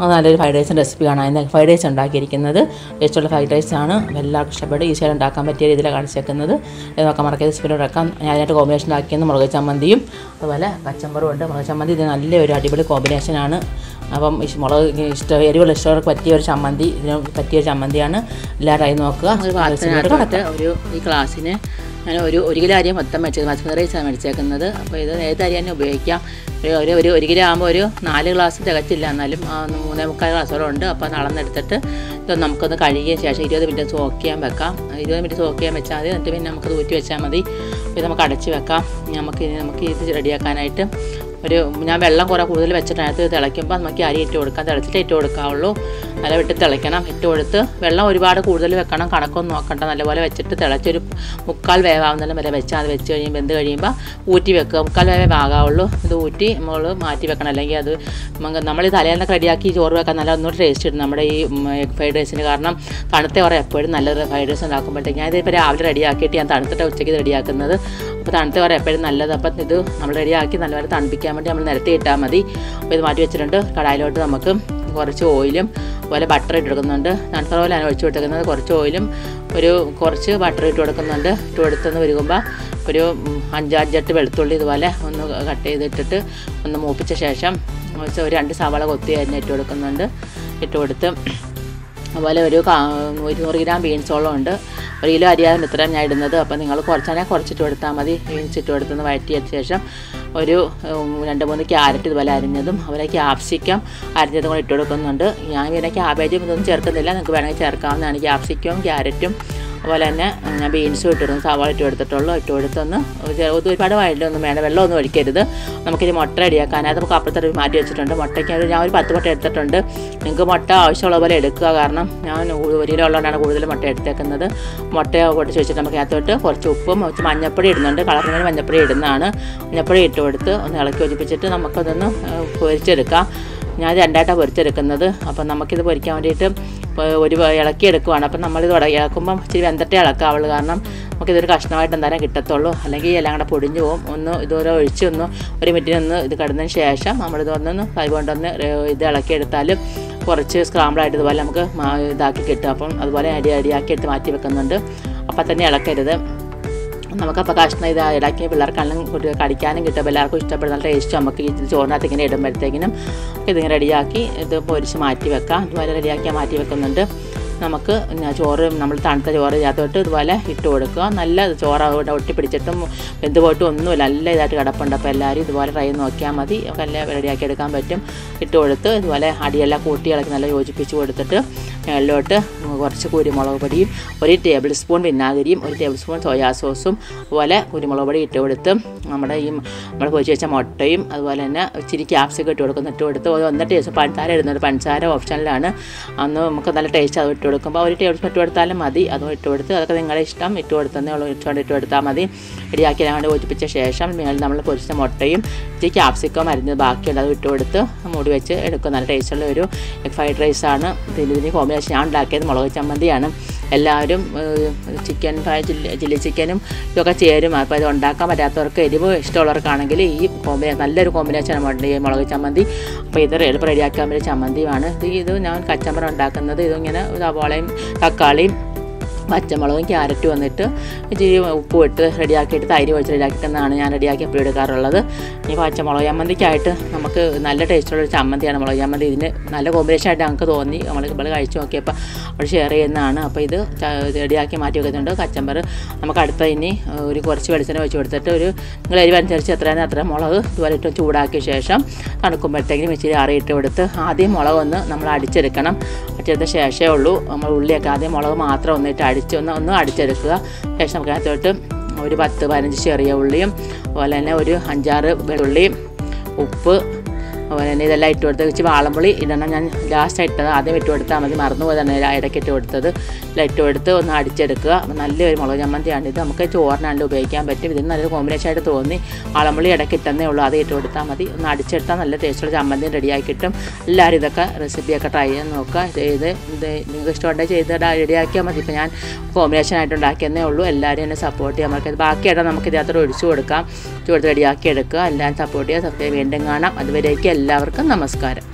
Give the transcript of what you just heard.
അത് നല്ലൊരു ഫ്രൈഡ് റൈസിൻ്റെ റെസിപ്പിയാണ് ഇന്ന് ഫ്രൈഡ് റൈസ് ഉണ്ടാക്കിയിരിക്കുന്നത് ടേസ്റ്റുള്ള ഫ്രൈഡ് റൈസ് ആണ് എല്ലാവർക്കും ഇഷ്ടപ്പെടും ഈസിയായി ഉണ്ടാക്കാൻ പറ്റിയ രീതിയിലാണ് കാണിച്ചേക്കുന്നത് ഇത് നോക്കാൻ മറക്കരുത് സ്പിന്നോട് വെക്കാം ഞാനായിട്ട് കോമ്പിനേഷൻ ഉണ്ടാക്കിയെന്ന് മുളക് ചമ്മന്തിയും അതുപോലെ കച്ചമ്പറും ഉണ്ട് മുളക് ചമ്മന്തി ഇത് നല്ലൊരു അടിപൊളി കോമ്പിനേഷനാണ് അപ്പം ഇഷ് മുളക് ഇഷ്ടം എരിവുള്ള ഇഷ്ടമുള്ളവർക്ക് പറ്റിയ ഒരു ചമ്മന്തി ഇതിന് പറ്റിയ ഒരു ചമ്മന്തിയാണ് എല്ലാവരും ആയി നോക്കുക ഒരു പാത്രത്തിനകത്ത് ഒരു ഈ ക്ലാസ്സിന് ഞാൻ ഒരു ഒരു കിലോ അരിയും മൊത്തം മേടിച്ചത് ബസ്മതി റൈസാണ് മേടിച്ചേക്കുന്നത് അപ്പോൾ ഇത് ഏത് അരി തന്നെ ഉപയോഗിക്കാം ഒരു ഒരു ഒരു ഒരു കിലോ ആകുമ്പോൾ ഒരു നാല് ഗ്ലാസ് തികച്ചില്ല എന്നാലും ആ, മൂന്നേ മുക്കാൽ ഗ്ലാസ്സോളം ഉണ്ട് അപ്പോൾ അത് അളന്നെടുത്തിട്ട് ഇത് നമുക്കൊന്ന് കഴുകിയ ശേഷം ഇരുപത് മിനിറ്റ് സോക്ക് ചെയ്യാൻ വെക്കാം ഇരുപത് മിനിറ്റ് സോക്ക് ചെയ്യാൻ വെച്ചാൽ മതി എന്നിട്ട് പിന്നെ നമുക്കത് ഊറ്റി വെച്ചാൽ മതി അപ്പോൾ ഇത് നമുക്ക് അടച്ച് വെക്കാം നമുക്ക് ഇനി നമുക്ക് ഇത് റെഡിയാക്കാനായിട്ട് ഒരു ഞാൻ വെള്ളം കുറേ കൂടുതൽ വെച്ചിട്ട് അതിനകത്ത് തിളയ്ക്കുമ്പോൾ നമുക്ക് അരി ഇട്ട് കൊടുക്കാം തിളച്ചിട്ട് ഇട്ട് കൊടുക്കാവുള്ളൂ നല്ല വിട്ട് തിളയ്ക്കണം ഇട്ട് കൊടുത്ത് വെള്ളം ഒരുപാട് കൂടുതൽ വെക്കണം കണക്കൊന്നും നോക്കണ്ട നല്ലപോലെ വെച്ചിട്ട് തിളച്ചൊരു മുക്കാൽ വേവാവുന്നതിലും വരെ വെച്ചാൽ അത് വെച്ച് കഴിയുമ്പോൾ വെന്ത് കഴിയുമ്പോൾ ഊറ്റി വെക്കുക മുക്കാൽ വേവേ ആകാവുള്ളൂ ഇത് ഊറ്റി നമ്മൾ മാറ്റി വെക്കണം അല്ലെങ്കിൽ അത് നമുക്ക് നമ്മൾ ഈ തലേന്നൊക്കെ റെഡിയാക്കി ചോറ് വെക്കാൻ നല്ല ഒന്നുകൂടി ടേസ്റ്റ് കിട്ടും നമ്മുടെ ഈ എഗ് ഫ്രൈഡ് റൈസിന് കാരണം തണുത്ത കുറേ എപ്പോഴും നല്ലൊരു ഫ്രൈഡ് റൈസ് ഉണ്ടാക്കുമ്പോഴത്തേക്ക് ഞാൻ ഇതിപ്പോൾ രാവിലെ റെഡിയാക്കിയിട്ട് ഞാൻ തണുത്തിട്ട് ഉച്ചയ്ക്ക് റെഡിയാക്കുന്നത് അപ്പോൾ തണുത്ത കുറേ എപ്പോഴും നല്ലത് അപ്പം ഇത് നമ്മൾ റെഡിയാക്കി നല്ലപോലെ തണുപ്പിക്കാൻ വേണ്ടി നമ്മൾ നിരത്തി ഇട്ടാൽ മതി അപ്പോൾ ഇത് മാറ്റി വെച്ചിട്ടുണ്ട് കടായിലോട്ട് നമുക്ക് കുറച്ച് ഓയിലും അതുപോലെ ബട്ടർ ഇട്ട് കൊടുക്കുന്നുണ്ട് സൺഫ്ലവർ ഓയിലാണ് ഒഴിച്ച് കൊടുക്കുന്നത് കുറച്ച് ഓയിലും ഒരു കുറച്ച് ബട്ടർ ഇട്ട് കൊടുക്കുന്നുണ്ട് ഇട്ട് കൊടുത്തൊന്ന് വരുമ്പോൾ ഒരു ഉം, അഞ്ചാഞ്ചെട്ട് വെളുത്തുള്ളി ഇതുപോലെ ഒന്ന് കട്ട് ചെയ്തിട്ടിട്ട് ഒന്ന് മൂപ്പിച്ച ശേഷം കുറച്ച് ഒരു രണ്ട് സവാള കൊത്തി അരിഞ്ഞ് ഇട്ട് കൊടുക്കുന്നുണ്ട് ഇട്ട് കൊടുത്ത് അതുപോലെ ഒരു കാ ഇരുന്നൂറ് ഗ്രാം ബീൻസോളം ഉണ്ട് ഒരു കിലോ അരിയാകും ഇത്ര ഞാൻ ഇടുന്നത് അപ്പോൾ നിങ്ങൾ കുറച്ചാണെങ്കിൽ കുറച്ചിട്ട് കൊടുത്താൽ മതി ബീൻസ് ഇട്ട് കൊടുത്തൊന്ന് വഴറ്റിയതിന് ശേഷം ഒരു ഉം, രണ്ട് മൂന്ന് ക്യാരറ്റ് ഇതുപോലെ അരിഞ്ഞതും അതുപോലെ ക്യാപ്സിക്കം അരിഞ്ഞതും കൂടെ ഇട്ട് കൊടുക്കുന്നുണ്ട് ഞാൻ പിന്നെ ക്യാബേജും ഇതൊന്നും ചേർക്കുന്നില്ല നിങ്ങൾക്ക് വേണമെങ്കിൽ ചേർക്കാവുന്നതാണ് ക്യാപ്സിക്കവും ക്യാരറ്റും അതുപോലെ തന്നെ ഉം, ഞാൻ ബീൻസും ഇട്ടിരുന്നു സവാള ഇട്ട് കൊടുത്തിട്ടുള്ളൂ ഇട്ട് കൊടുത്തൊന്ന് ഒരു- ഒരുപാട് വഴലൊന്നും വേണ്ട വെള്ളമൊന്നും ഒഴിക്കരുത് നമുക്കിനി മുട്ട റെഡിയാക്കാനായിട്ട് നമുക്ക് അപ്പുറത്തെ ഒരു മാറ്റി വെച്ചിട്ടുണ്ട് മുട്ടയ്ക്ക് ഒരു- ഞാൻ ഒരു പത്ത് മുട്ട എടുത്തിട്ടുണ്ട് നിങ്ങൾക്ക് മുട്ട ആവശ്യമുള്ള പോലെ എടുക്കുക കാരണം ഞാൻ ഒരു കിലോ ഉള്ളതുകൊണ്ടാണ് കൂടുതൽ മുട്ട എടുത്തേക്കുന്നത് മുട്ട പൊട്ടിച്ച് വെച്ചിട്ട് നമുക്ക് അതിനകത്തോട്ട് കുറച്ച് ഉപ്പും കുറച്ച് മഞ്ഞപ്പൊടി ഇടുന്നുണ്ട് കളറിന് വേണ്ടി മഞ്ഞപ്പൊടി ഇടുന്നതാണ് മഞ്ഞപ്പൊടി ഇട്ട് കൊടുത്ത് ഒന്ന് ഇളക്കി യോജിപ്പിച്ചിട്ട് നമുക്കതൊന്ന് ഏഹ്, പൊരിച്ചെടുക്കാം ഞാൻ രണ്ടായിട്ടാണ് പൊരിച്ചെടുക്കുന്നത് അപ്പം നമുക്കിത് പൊരിക്കാൻ വേണ്ടിയിട്ട് ഇപ്പോൾ ഒരു ഇളക്കി എടുക്കുവാണ് അപ്പം നമ്മളിത് ഉട- ഇളക്കുമ്പം ഇച്ചിരി വെന്തട്ടേ ഇളക്കാവുള്ളൂ കാരണം നമുക്കിതൊരു കഷ്ണമായിട്ട് എന്തായാലും കിട്ടത്തുള്ളൂ അല്ലെങ്കിൽ എല്ലാം കൂടെ പൊടിഞ്ഞു പോകും ഒന്ന് ഇതുപോലെ ഒഴിച്ച് ഒന്ന് ഒരു മിനിറ്റിനൊന്ന് ഇത് കിടന്നതിന് ശേഷം നമ്മളിതൊന്നൊന്ന് കൈ കൊണ്ടൊന്ന് ഏഹ് ഇത് ഇളക്കിയെടുത്താൽ കുറച്ച് സ്ക്രാമ്പിളായിട്ട് ഇതുപോലെ നമുക്ക് മാ- ഇതാക്കി കിട്ടും അപ്പം അതുപോലെ അരി അരിയാക്കി എടുത്ത് മാറ്റി വെക്കുന്നുണ്ട് അപ്പം തന്നെ ഇളക്കരുത് നമുക്കപ്പോൾ കഷ്ണം ഇത് ഇടയ്ക്ക് പിള്ളേർക്കാണെങ്കിലും ഒരു കടിക്കാനും കിട്ടും എല്ലാവർക്കും ഇഷ്ടപ്പെടുന്ന നല്ല ടേസ്റ്റ് നമുക്ക് ഈ ചോറിനകത്ത് ഇങ്ങനെ ഇടുമ്പോഴത്തേക്കിനും ഇതിങ്ങനെ റെഡിയാക്കി ഇത് പൊരിച്ച് മാറ്റി വെക്കാം ഇതുപോലെ റെഡിയാക്കി മാറ്റി വെക്കുന്നുണ്ട് നമുക്ക് പിന്നെ ചോറ് നമ്മൾ തണുത്ത ചോറ് ഇതിനകത്തോട്ട് ഇതുപോലെ ഇട്ട് കൊടുക്കുക നല്ല ചോറ് അവിടെ ഒട്ടിപ്പിടിച്ചിട്ടും വെന്ത് പോയിട്ടും ഒന്നുമില്ല നല്ല ഇതായിട്ട് കിടപ്പുണ്ട് അപ്പോൾ എല്ലാവരും ഇതുപോലെ ട്രൈ ചെയ്ത് നോക്കിയാൽ മതി ഒക്കെ എല്ലാം റെഡിയാക്കി എടുക്കാൻ പറ്റും ഇട്ട് കൊടുത്ത് ഇതുപോലെ അടിയെല്ലാം കൂട്ടി ഇളക്കി നല്ല യോജിപ്പിച്ച് കൊടുത്തിട്ട് മേളിലോട്ട് കുറച്ച് കുരുമുളക് പൊടിയും ഒരു ടേബിൾ സ്പൂൺ വിനാഗിരിയും ഒരു ടേബിൾ സ്പൂൺ സോയാ സോസും അതുപോലെ കുരുമുളക് പൊടി ഇട്ട് കൊടുത്ത് നമ്മുടെ ഈ നമ്മൾ പൊരിച്ച് വെച്ച മുട്ടയും അതുപോലെ തന്നെ ഇച്ചിരി ക്യാപ്സിക്കം ഇട്ട് കൊടുക്കുന്നു ഇട്ട് കൊടുത്ത് ഒരു ഒന്നര ടേസ്റ്റ് പഞ്ചസാര ഇടുന്നുണ്ട് പഞ്ചസാര ഓപ്ഷനിലാണ് അന്ന് നമുക്ക് നല്ല ടേസ്റ്റ് അത് ഇട്ട് കൊടുക്കുമ്പോൾ ഒരു ടേബിൾ സ്പൂൺ ഇട്ട് കൊടുത്താലും മതി അതും ഇട്ട് കൊടുത്ത് അതൊക്കെ നിങ്ങളുടെ ഇഷ്ടം ഇട്ട് കൊടുത്തതേ ഉള്ളൂ ഇട്ടുകൊണ്ട് ഇട്ട് കൊടുത്താൽ മതി റെഡിയാക്കി അങ്ങോട്ട് യോജിപ്പിച്ച ശേഷം മേളിൽ നമ്മൾ പൊരിച്ച മുട്ടയും ഇച്ചിരി ക്യാപ്സിക്കം അരിഞ്ഞത് ബാക്കിയുണ്ട് അത് ഇട്ട് കൊടുത്ത് മൂടി വെച്ച് എടുക്കും നല്ല ടേസ്റ്റുള്ള ഒരു ഫ്രൈഡ് റൈസാണ് ഇതിന് ഇതിന് കോമ്പിനേഷൻ ഞാൻ ഉണ്ടാക്കിയത് മുളക് ചമ്മന്തിയാണ് എല്ലാവരും ചിക്കൻ ഫ്രൈ ചില്ലി ചില്ലി ചിക്കനും ഇതൊക്കെ ചേരും അപ്പോൾ ഇത് ഉണ്ടാക്കാൻ പറ്റാത്തവർക്ക് എരിവ് ഇഷ്ടമുള്ളവർക്കാണെങ്കിൽ ഈ കോമ്പിനേഷൻ നല്ലൊരു കോമ്പിനേഷനാണ് ഈ മുളക് ചമ്മന്തി അപ്പോൾ ഇത് എളുപ്പം റെഡിയാക്കാൻ പറ്റിയ ചമ്മന്തിയുമാണ് ഇത് ഇത് ഞാൻ കച്ചമ്പറം ഉണ്ടാക്കുന്നത് ഇതിങ്ങനെ സവാളയും തക്കാളിയും പച്ചമുളകും ക്യാരറ്റും വന്നിട്ട് ഇച്ചിരി ഉപ്പ് ഇട്ട് റെഡിയാക്കിയിട്ട് തൈര് ഒഴിച്ച് റെഡിയാക്കിയിട്ടെന്നാണ് ഞാൻ റെഡിയാക്കി എപ്പോഴും എടുക്കാറുള്ളത് ഈ പച്ചമുളക് ചമ്മന്തിക്കായിട്ട് നമുക്ക് നല്ല ടേസ്റ്റുള്ള ഒരു ചമ്മന്തിയാണ് മുളക് ചമ്മന്തി ഇതിന് നല്ല കോമ്പിനേഷൻ ആയിട്ട് ഞങ്ങൾക്ക് തോന്നി നമ്മൾ നമ്മൾ കഴിച്ച് നോക്കിയപ്പോൾ അവിടെ ഷെയർ ചെയ്യുന്നതാണ് അപ്പോൾ ഇത് ച- റെഡിയാക്കി മാറ്റി വെക്കുന്നുണ്ട് കച്ചമ്പർ നമുക്ക് അടുത്ത ഇനി ഏഹ്, ഒരു കുറച്ച് വെളിച്ചെണ്ണ വെച്ച് കൊടുത്തിട്ട് ഒരു നിങ്ങൾ എരിവ് അനുസരിച്ച് എത്രയാണ് അത്ര മുളക് ഇതുപോലെ ഇട്ട് ചൂടാക്കിയ ശേഷം തണുക്കുമ്പോഴത്തേക്കും ഇച്ചിരി അറിയിട്ട് കൊടുത്ത് ആദ്യം മുളക് ഒന്ന് നമ്മൾ അടിച്ചെടുക്കണം അടിച്ചെടുത്ത ശേഷമേ ഉള്ളൂ നമ്മൾ ഉള്ളിയൊക്കെ ആദ്യം മുളക് മാത്രം ഒന്നിട്ട് അടിച്ച് ഒന്ന് ഒന്ന് അടിച്ചെടുക്കുക ശേഷം നമുക്ക് അതിനകത്തോട്ട് ഒരു പത്ത് പതിനഞ്ച് ചെറിയ ഉള്ളിയും അതുപോലെ തന്നെ ഒരു അഞ്ചാറ് വെളുള്ളിയും ഉപ്പ് അതുപോലെ തന്നെ ഇതെല്ലാം ഇട്ട് കൊടുത്ത് വെച്ച് വാളംപുളി ഇടണം ഞാൻ ലാസ്റ്റ് ഇട്ടത് ആദ്യം ഇട്ട് കൊടുത്താൽ മതി മറന്നു പോയതാണ് ഇടയ്ക്ക് ഇട്ട് കൊടുത്തത് എല്ലാം ഇട്ട് കൊടുത്ത് ഒന്ന് അടിച്ചെടുക്കുക അപ്പോൾ നല്ലൊരു മുളക് ചമ്മന്തിയാണ് ഇത് നമുക്ക് ചോറിനാണ്ട് ഉപയോഗിക്കാൻ പറ്റും ഇതിന് നല്ലൊരു കോമ്പിനേഷൻ ആയിട്ട് തോന്നി വാളംപുളി ഇടയ്ക്ക് ഇട്ടെന്നേ ഉള്ളൂ അത് ഇട്ട് കൊടുത്താൽ മതി ഒന്ന് അടിച്ചെടുത്താൽ നല്ല ടേസ്റ്റുള്ള ചമ്മന്തി റെഡിയാക്കി കിട്ടും എല്ലാവരും ഇതൊക്കെ റെസിപ്പിയൊക്കെ ട്രൈ ചെയ്ത് നോക്കുക ചെയ്ത് ഇത് നിങ്ങൾക്ക് ഇഷ്ടമുണ്ടെങ്കിൽ ചെയ്ത് റെഡിയാക്കിയാൽ മതി ഇപ്പോൾ ഞാൻ കോമ്പിനേഷൻ ആയിട്ട് ഉണ്ടാക്കിയെന്നേ ഉള്ളൂ എല്ലാവരും എന്നെ സപ്പോർട്ട് ചെയ്യാൻ നമുക്ക് ബാക്കിയായിട്ട് നമുക്ക് ഇതിനകത്ത് ഒഴിച്ചു കൊടുക്കാം ഒഴിച്ച് കൊടുത്ത് റെഡിയാക്കി എടുക്കുക എല്ലാവരും സപ്പോർട്ട് ചെയ്യുക സബ്സ്ക്രൈബ് വീണ്ടും കാണാം അതുവരേക്കും എല്ലാവർക്കും നമസ്കാരം